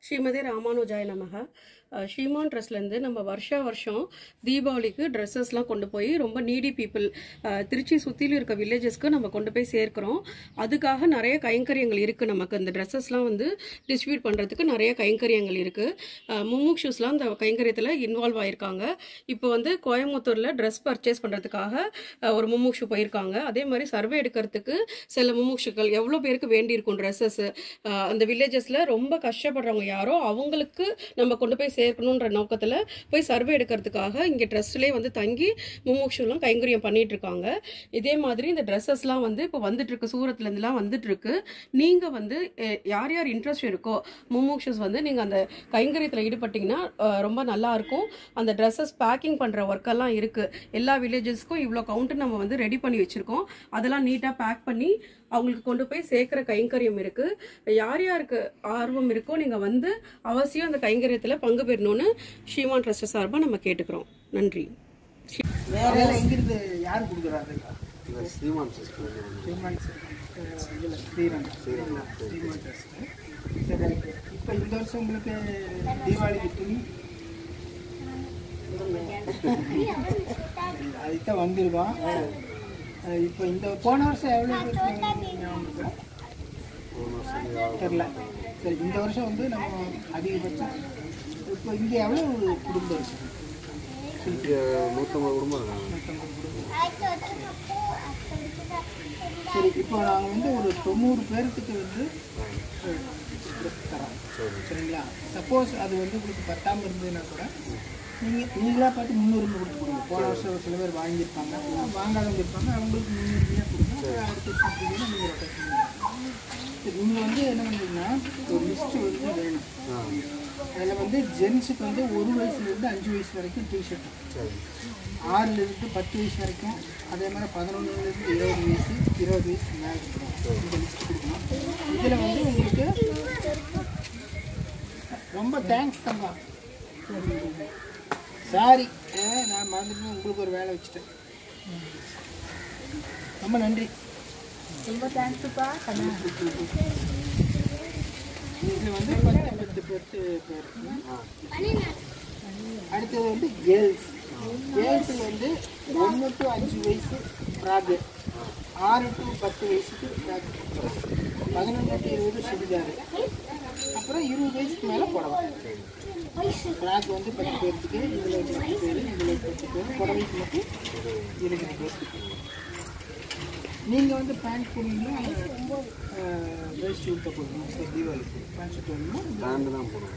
ஸ்ரீமதி ராமானுஜாய நமக அஹ் ஸ்ரீமான் ட்ரெஸ்லேருந்து நம்ம வருஷா வருஷம் தீபாவளிக்கு ட்ரெஸ்ஸஸ்லாம் கொண்டு போய் ரொம்ப நீடி பீப்புள் திருச்சி சுற்றிலும் இருக்க வில்லேஜஸ்க்கு நம்ம கொண்டு போய் சேர்க்குறோம் அதுக்காக நிறைய கைங்கரியங்கள் இருக்குது நமக்கு இந்த ட்ரெஸ்ஸஸ்லாம் வந்து டிஸ்ட்ரிபியூட் பண்ணுறதுக்கு நிறைய கைங்கரியங்கள் இருக்குது மும்முக்ஷூஸ்லாம் இந்த கைங்கரியத்தில் இன்வால்வ் ஆயிருக்காங்க இப்போ வந்து கோயம்புத்தூரில் ட்ரெஸ் பர்ச்சேஸ் பண்ணுறதுக்காக ஒரு மும்முக்ஷு போயிருக்காங்க அதே மாதிரி சர்வே எடுக்கிறதுக்கு சில மும்முக்ஷுக்கள் எவ்வளோ பேருக்கு வேண்டியிருக்கும் ட்ரெஸ்ஸஸ் அந்த வில்லேஜஸில் ரொம்ப கஷ்டப்படுறவங்க யாரோ அவங்களுக்கு நம்ம கொண்டு போய் சேர்க்கணுன்ற நோக்கத்தில் போய் சர்வே எடுக்கிறதுக்காக இங்கே ட்ரஸ்ட்லேயே வந்து தங்கி மும்முக்ஷுலாம் கைங்கரியம் பண்ணிட்டு இருக்காங்க இதே மாதிரி இந்த ட்ரெஸ்ஸஸ்லாம் வந்து இப்போ வந்துட்டு இருக்கு சூரத்லேருந்துலாம் வந்துட்டு இருக்கு நீங்கள் வந்து அஹ், யார் யார் இன்ட்ரெஸ்ட் இருக்கோ மும்முக்ஷஸ் வந்து நீங்கள் அந்த கைங்கரியத்தில் ஈடுபட்டீங்கன்னா அஹ், ரொம்ப நல்லா இருக்கும் அந்த ட்ரெஸ்ஸஸ் பேக்கிங் பண்ணுற ஒர்க்கெல்லாம் இருக்குது எல்லா வில்லேஜஸ்க்கும் இவ்வளோ கவுண்ட்டு நம்ம வந்து ரெடி பண்ணி வச்சுருக்கோம் அதெல்லாம் நீட்டாக பேக் பண்ணி அவங்களுக்கு கொண்டு போய் சேர்க்குற கைங்கரியம் இருக்குது யார் யாருக்கு ஆர்வம் இருக்கோ நீங்கள் வந்து அவசியம் அந்த கைங்கரியத்தில் பங்கு பெறணும்னு ஸ்ரீமான் ட்ரஸ்ட் சார்பாக நம்ம கேட்டுக்கிறோம் நன்றி வேற எங்கிருந்து யார் கொடுக்குறாரு இல்லை ஸ்ரீமான் சிஸ்டர் ஸ்ரீமான் இதில் ஸ்ரீரங்கம் ஸ்ரீமான் ட்ரஸ்ட் சரி இப்போ இந்த வருஷம் உங்களுக்கு தீபாவளிக்கு துணி அதுதான் வந்திருக்கோம் அஹ் இப்போ இந்த போன வருஷம் எவ்வளோ தெரில சரி இந்த வருஷம் வந்து நம்ம அதிகபட்சம் இப்போ இங்கே எவ்வளோ குடும்பம் இருக்குது இங்கே நூற்றம்பது குடும்பம் இருக்காங்க சரி இப்போ நாங்கள் வந்து ஒரு தொண்ணூறு பேர்த்துக்கு வந்து அஹ், தரோம் சரிங்களா சப்போஸ் அது வந்து உங்களுக்கு பத்தாம இருந்ததுன்னா கூட நீங்கள் நீங்களாக பார்த்து முன்னுரிமை கொடுத்து கொடுங்க போன வருஷம் ஒரு சில பேர் வாங்கியிருப்பாங்க வாங்காதவங்க இருப்பாங்க அவங்களுக்கு முன்னுரிமையாக கொடுங்க அப்புறம் அடுத்த வருஷம் கொடுத்தீங்கன்னா நீங்கள் ரொட்டேட் பண்ணுங்க சரி நீங்கள் வந்து என்ன பண்ணுறீங்கன்னா ஒரு லிஸ்ட்டு வந்து வேணும் ஆ அதில் வந்து ஜென்ஸுக்கு வந்து ஒரு வயசுலேருந்து அஞ்சு வயசு வரைக்கும் டிஷர்ட் சரி ஆறுலேருந்து பத்து வயசு வரைக்கும் அதே மாதிரி பதினொன்றுலேருந்து இருபது வயசு இருபது வயசுக்கு மேலே இருக்கிறோம் இந்த லிஸ்ட் கொடுக்கணும் இதில் வந்து உங்களுக்கு ரொம்ப தேங்க்ஸ் தங்கம் சாரி நான் மறந்துட்டு உங்களுக்கு ஒரு வேலை வச்சுட்டேன் ரொம்ப நன்றி ரொம்ப தேங்க்ஸுப்பா கண்ணா இதில் வந்து பத்து பத்து பத்து பேர் அடுத்தது வந்து கேர்ள்ஸ் கேர்ள்ஸில் வந்து ஒன்று டு அஞ்சு வயசு ஃப்ராகு ஆறு டு பத்து வயசுக்கு ஃப்ராக் பதினொன்று டு இருபது சுடிதார் அப்புறம் இருபது வயசுக்கு மேலே புடவை ஃப்ராக் வந்து பத்து பேர்த்துக்கு இதில் ஒரு பத்து பேர் இதில் ஒரு பத்து பேர் புடவைக்கு மட்டும் இருபது பேர்த்துக்கு நீங்கள் வந்து பேண்ட் போடுவீங்கன்னா வேஸ்ட் ஊட்ட போடணும் சார் தீபாவளிக்கு பேண்ட் ஷர்ட் வேணும்னா பேண்டு தான் போடுவோம்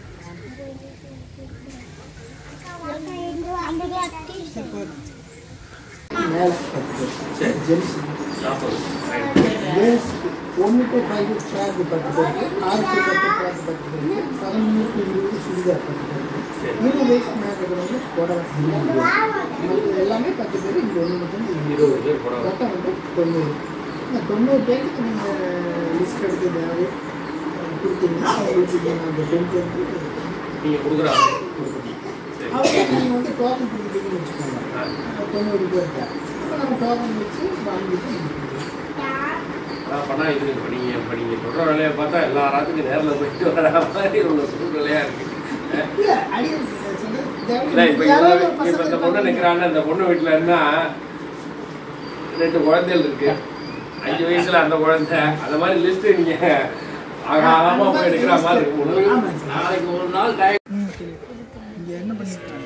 மேலே ஜென்ஸ் கேர்ள்ஸ்க்கு ஒன்று டு ஃபைவ் ஃப்ராக் பத்து பேருக்கு ஆறு டு பத்து ஃப்ராக் பத்து பேருக்கு பதினொன்று டு இருபது சுடிதார் பத்து பேருக்கு இருபது வயசுக்கு மேலே இருக்கிறவங்க புடவை மற்ற எல்லாமே பத்து பேர் இங்கே ஒன்று மட்டும் இருபது பேர் மொத்தம் வந்து தொண்ணூறு இந்த தொண்ணூறு பேருக்கு நீங்கள் லிஸ்ட் எடுத்து ஏதாவது கொடுத்தீங்கன்னா அவங்களுக்கு நீங்கள் அந்த டென்த் வந்து நீங்கள் கொடுக்குற அவங்க நீங்கள் வந்து டோக்கன் கொடுக்குறீங்கன்னு வச்சுக்கோங்க தொண்ணூறு பேருக்கு அப்போ நம்ம டோக்கன் வச்சு வாங்கிட்டு அதான் பண்ணா இது இப்போ நீங்கள் இப்போ நீங்கள் சொல்கிற வேலையை பார்த்தா எல்லா ராத்துக்கும் நேரில் போயிட்டு வர மாதிரி உள்ள சூழ்நிலையாக இருக்குது இல்லை அடி இல்லை இப்போ எல்லாமே இப்போ இந்த பொண்ணு நிற்கிறாங்க இந்த பொண்ணு வீட்டில் இருந்தால் ரெண்டு குழந்தைகள் இருக்கு அஞ்சு வயசுல அந்த குழந்தை அந்த மாதிரி லிஸ்ட் நீங்க ஆகாம போய் எடுக்கிற மாதிரி இருக்கும் உங்களுக்கு நாளைக்கு ஒரு நாள் டை இங்கே என்ன பண்ணிருக்காங்க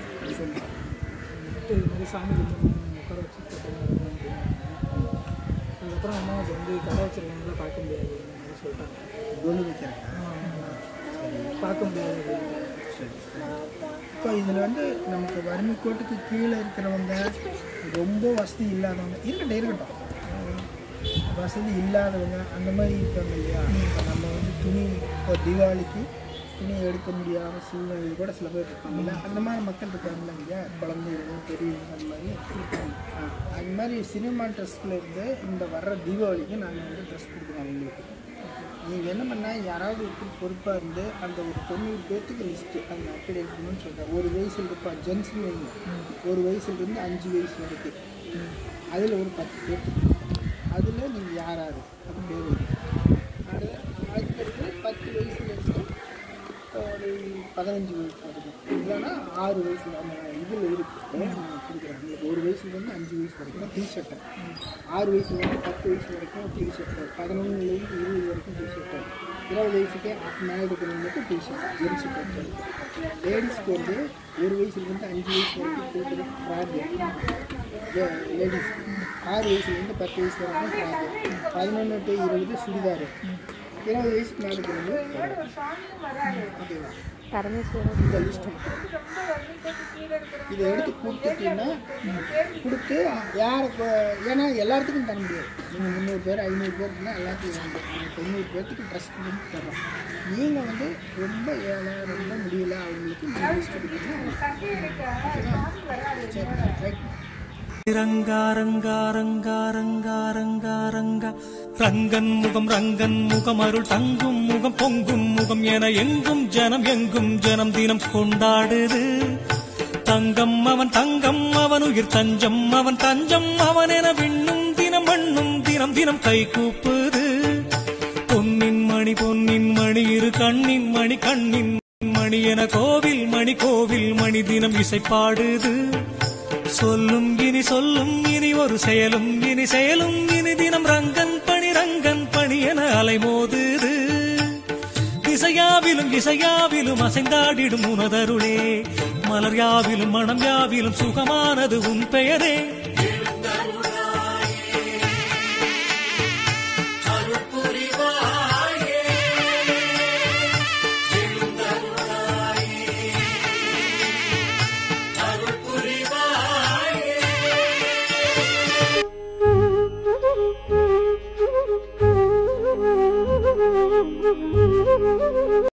இது மாதிரி சாமி கும்பிட்டு உட்கார வச்சு அதுக்கப்புறம் அம்மா அது வந்து கடை வச்சிருக்காங்கள பார்க்க முடியாது அப்படின்னு சொல்லிட்டாங்க டொல்லு வைக்கிறாங்க பார்க்க முடியாது சரி இப்போ இதில் வந்து நமக்கு வறுமை கோட்டுக்கு கீழே இருக்கிறவங்க ரொம்ப வசதி இல்லாதவங்க இருக்கட்டும் இருக்கட்டும் வசதி இல்லாதவங்க அந்த மாதிரி இருக்காங்க இல்லையா இப்போ நம்ம வந்து துணி இப்போ தீபாவளிக்கு துணி எடுக்க முடியாத சூழ்நிலை கூட சில பேர் இருப்பாங்கல்ல அந்த மாதிரி மக்கள் இருக்காங்கல்ல இல்லையா குழந்தைங்க பெரியவங்க அந்த மாதிரி இருக்காங்க ஆ, அது மாதிரி சினிமா ட்ரெஸ்ஸில் இருந்து இந்த வர்ற தீபாவளிக்கு நாங்கள் வந்து ட்ரெஸ் கொடுக்குறோம் அவங்களுக்கு நீங்கள் என்ன பண்ணால் யாராவது ஒருத்தர் பொறுப்பாக இருந்து அந்த ஒரு தொண்ணூறு பேர்த்துக்கு லிஸ்ட்டு அந்த அப்படி இருக்கணும்னு சொல்கிறேன் ஒரு வயசுல இருப்பா ஜென்ஸ்னு வைங்க ஒரு வயசுலேருந்து அஞ்சு வயசு வரைக்கும் அதில் ஒரு பத்து பேர் அதில் நீங்கள் யார் யார் அது பேர் வைங்க. அது அதுக்கடுத்து பத்து வயசுலேருந்து பதினஞ்சு வயசு வரைக்கும் இல்லைன்னா ஆறு வயசு அந்த இதில் இருக்குது நான் கொடுக்குறேன் உங்களுக்கு ஒரு வயசுலேருந்து அஞ்சு வயசு வரைக்கும் டி ஷர்ட்டு ஆறு வயசுலேருந்து பத்து வயசு வரைக்கும் டி ஷர்ட்டு பதினொன்றுலேருந்து இருபது வரைக்கும் டி ஷர்ட்டு இருபது வயசுக்கே மேலே இருக்கிறவங்களுக்கு டி ஷர்ட் ஜென்ஸ் ஷர்ட் லேடிஸ்க்கு வந்து ஒரு வயசுலேருந்து அஞ்சு வயசு வரைக்கும் கொடுக்குறது ஃப்ராக் லேடிஸ் ஆறு வயசுலேருந்து பத்து வயசு வரைக்கும் ஃப்ராக் பதினொன்று டு இருபது சுடிதார் இருபது வயசுக்கு மேலே இருக்கிறவங்க ஓகேவா இந்த லிஸ்ட் இதை எடுத்து கொடுத்துட்டீங்கன்னா கொடுத்து யாருக்கு ஏன்னா எல்லாத்துக்கும் தர முடியாது நீங்கள் முந்நூறு பேர் ஐநூறு பேர் இருந்தால் எல்லாத்துக்கும் வந்து தொண்ணூறு பேர்த்துக்கு ட்ரெஸ் பண்ணி தரோம் நீங்கள் வந்து ரொம்ப ஏழை ரொம்ப முடியல அவங்களுக்கு நீங்கள் லிஸ்ட் கொடுத்தீங்கன்னா சரி ரைட் ரங்கா ரங்கா ரங்கா ரங்கா ரங்கா ரங்கா ரங்கன் முகம் ரங்கன் முகம் அருள் தங்கும் முகம் பொங்கும் முகம் என எங்கும் ஜனம் எங்கும் ஜனம் தினம் கொண்டாடுது தங்கம் அவன் தங்கம் அவன் உயிர் தஞ்சம் அவன் தஞ்சம் அவன் என விண்ணும் தினம் மண்ணும் தினம் தினம் கை கூப்புது பொன்னின் மணி பொன்னின் மணி இரு கண்ணின் மணி கண்ணின் மணி என கோவில் மணி கோவில் மணி தினம் இசைப்பாடுது சொல்லும் இனி சொல்லும் இனி ஒரு செயலும் இனி செயலும் இனி தினம் ரங்கன் பணி ரங்கன் பணி என அலைமோதுது இசையாவிலும் இசையாவிலும் அசைந்தாடிடும் உனதருளே மலர் யாவிலும் மனம் யாவிலும் சுகமானது உன் பெயரே